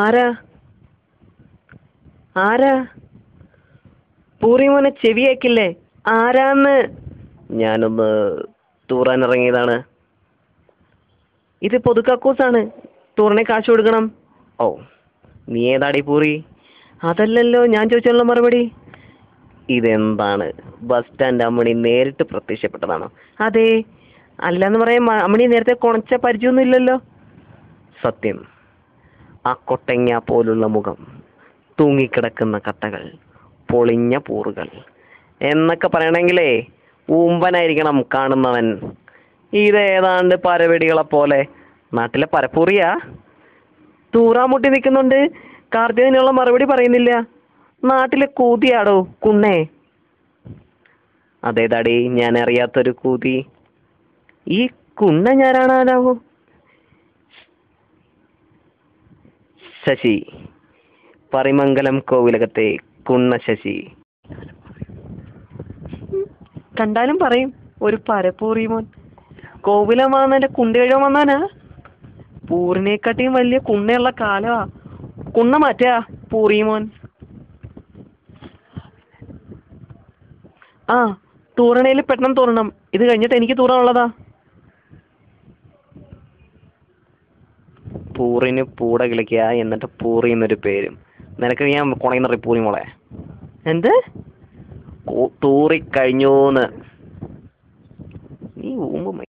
ആരാ ആരാ പൂറിമോനെ ചെവിയേക്കില്ലേ ആരാന്ന് ഞാനൊന്ന് തൂറാൻ ഇറങ്ങിയതാണ് ഇത് പൊതുക്കക്കൂസാണ് ടൂറിനെ കാശ് കൊടുക്കണം ഓ നീ ഏതാടി പൂറി അതല്ലല്ലോ ഞാൻ ചോദിച്ചുള്ള മറുപടി ഇതെന്താണ് ബസ് സ്റ്റാൻഡ് അമ്മണി നേരിട്ട് പ്രത്യക്ഷപ്പെട്ടതാണോ അതെ അല്ലെന്ന് പറയാൻ മ- അമ്മണി നേരത്തെ കുണച്ച പരിചയമൊന്നും ഇല്ലല്ലോ സത്യം ആ കൊട്ടങ്ങ പോലുള്ള മുഖം തൂങ്ങിക്കിടക്കുന്ന കട്ടകൾ പൊളിഞ്ഞ പൂറുകൾ എന്നൊക്കെ പറയണെങ്കിലേ ഊമ്പനായിരിക്കണം കാണുന്നവൻ ഇതേതാണ്ട് പരവെടികളെ പോലെ നാട്ടിലെ പരപ്പൂറിയാ തൂറാമുട്ടി നിൽക്കുന്നുണ്ട് കാർത്തികനുള്ള മറുപടി പറയുന്നില്ല നാട്ടിലെ കൂതിയാടോ കുണ്ണേ അതേതാടി ഞാൻ അറിയാത്തൊരു കൂതി ഈ കുണ്ണ ഞാനാണാലാവോ ശശി പരിമംഗലം കോവിലകത്തെ കുണ്ണ ശശി കണ്ടാലും പറയും ഒരു പരപ്പൂറിമോൻ കോവിലം വന്നതിന്റെ കുണ്ടികഴം വന്നാനാ പൂറിനെക്കാട്ടിയും വലിയ കുണ്ണയുള്ള കാലമാ കുണ്ണ മാറ്റാ പൂറിമോൻ ആ തൂറണയിൽ പെട്ടെന്ന് തൂറണം ഇത് കഴിഞ്ഞിട്ട് എനിക്ക് തൂറാനുള്ളതാ പൂറിന് പൂട കിളിക്കുക എന്നിട്ട് പൂറി എന്നൊരു പേരും നിനക്ക് ഞാൻ കുണയുന്ന പൂറി മോളെ എന്ത് കൂ- തൂറി കഴിഞ്ഞൂന്ന് നീ ഊമ്പ്